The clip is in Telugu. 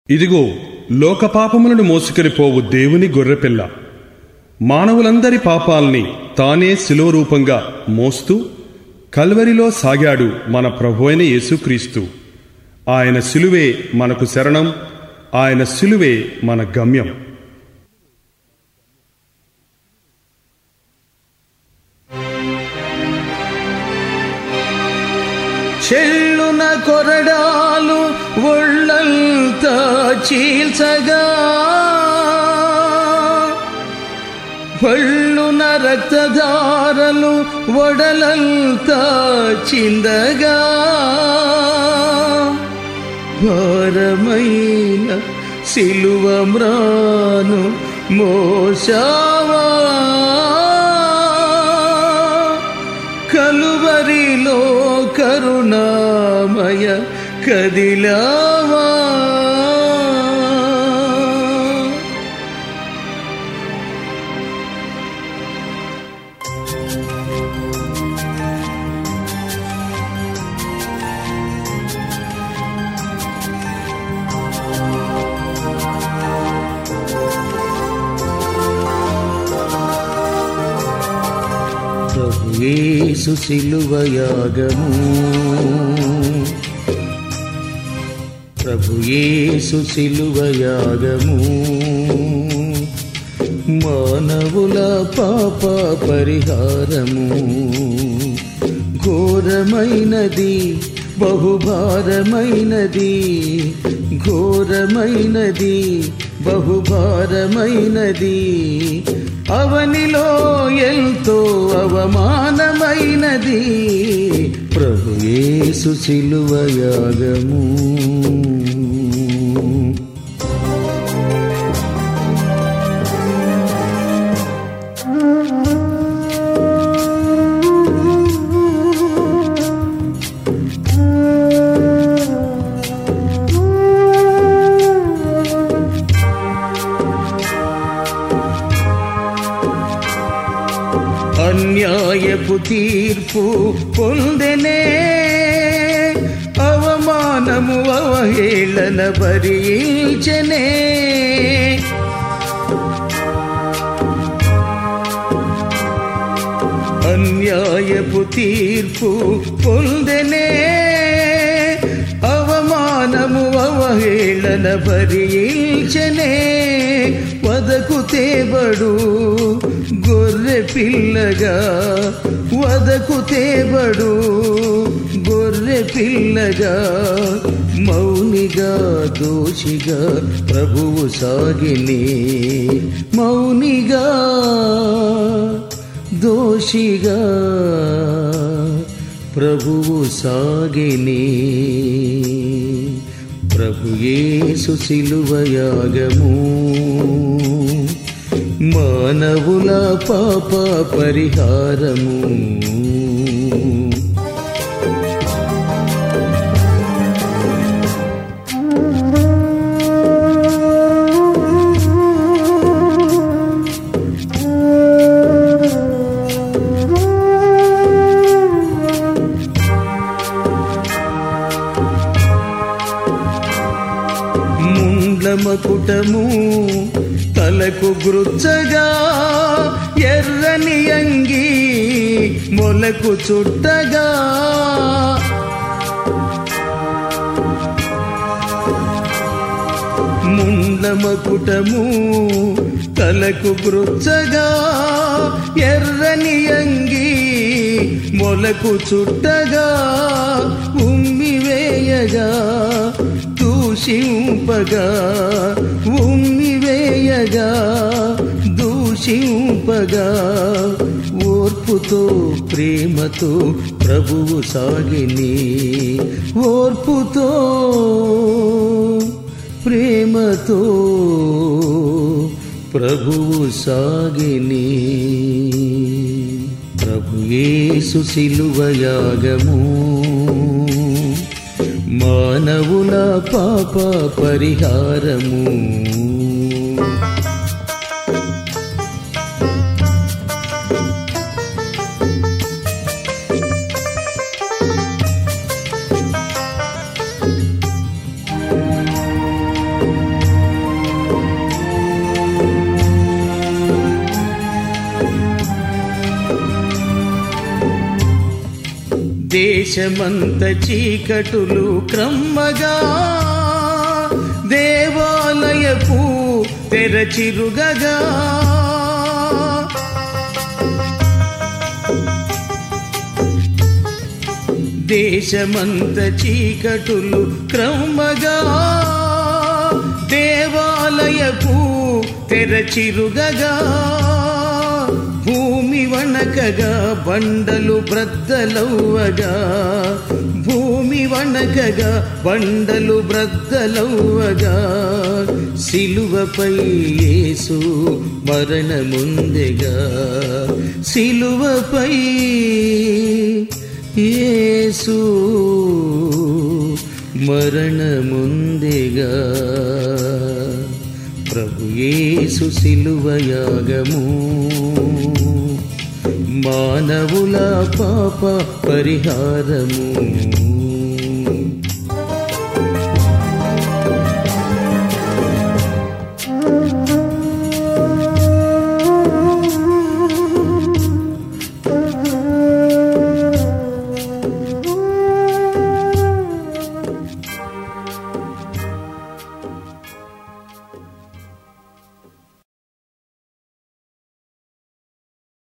ఇదిగో లోకపాపములను మోసుకొని దేవుని గొర్రెపిల్ల మానవులందరి పాపాల్ని తానే శిలువ రూపంగా మోస్తూ కల్వరిలో సాగాడు మన ప్రభు అయిన యేసుక్రీస్తు ఆయన శిలువే మనకు శరణం ఆయన శిలువే మన గమ్యం చెల్లున కొరడాలు ఒళ్ళంతా చీల్చగా పళ్ళున రక్తధారలు ఒడలంతా చిందగా భారమైన సిలువ మ్రాను మోసావా కలువరిలో కరుణామయ కదిలావా ప్రభు యేసు సిలువ యాగము ప్రభు యేసు సిలువ యాగము మానవుల పాప పరిహారము ఘోరమైనది బహుభారమైనది ఘోరమైనది బహుభారమైనది అవనిలో ఎంతో అవమానమైనది ప్రభు యేసు సిలువ యాగము అన్యాయపు తీర్పు పొందెనే అవమానము అవహేళన భరించనే అన్యాయపు తీర్పు పొందెనే అవమానము అవహేళన భరించనే వదకు తేబడు గొర్రె పిల్లగా వదకు తేబడు గొర్రె పిల్లగా మౌనిగా దోషిగా ప్రభువు సాగిని మౌనిగా దోషిగా ప్రభువు సాగిని ప్రభు యేసు సిలువ యాగము మానవుల పాప పరిహారము ముండ్లమకుటము తలకు గృచ్చగా ఎర్రని అంగి మొలకు చుట్టగా ముండ్లమకుటము తలకు గృచ్చగా ఎర్రని అంగి మొలకు చుట్టగా ఉమ్మి వేయగా దూషింపగా ఉమ్మి వేయగా దూషింపగా ఓర్పుతో ప్రేమతో ప్రభువు సాగిని ఓర్పుతో ప్రేమతో ప్రభువు సాగిని ప్రభు యేసు సిలువ యాగము మానవుల పాప పరిహారము దేశమంత చీకటులు క్రమ్మగా దేవాలయపు తెరచిరుగగా దేశమంత చీకటులు క్రమగా దేవాలయపు తెరచిరుగగా భూమి వణకగా బండలు బ్రద్దలవ్వగా భూమి వణకగా బండలు బ్రద్దలవ్వగా సిలువపై యేసు మరణముందెగా సిలువపై యేసు మరణముందిగా ప్రభు యేసు సిలువయాగము మానవుల పాప పరిహారము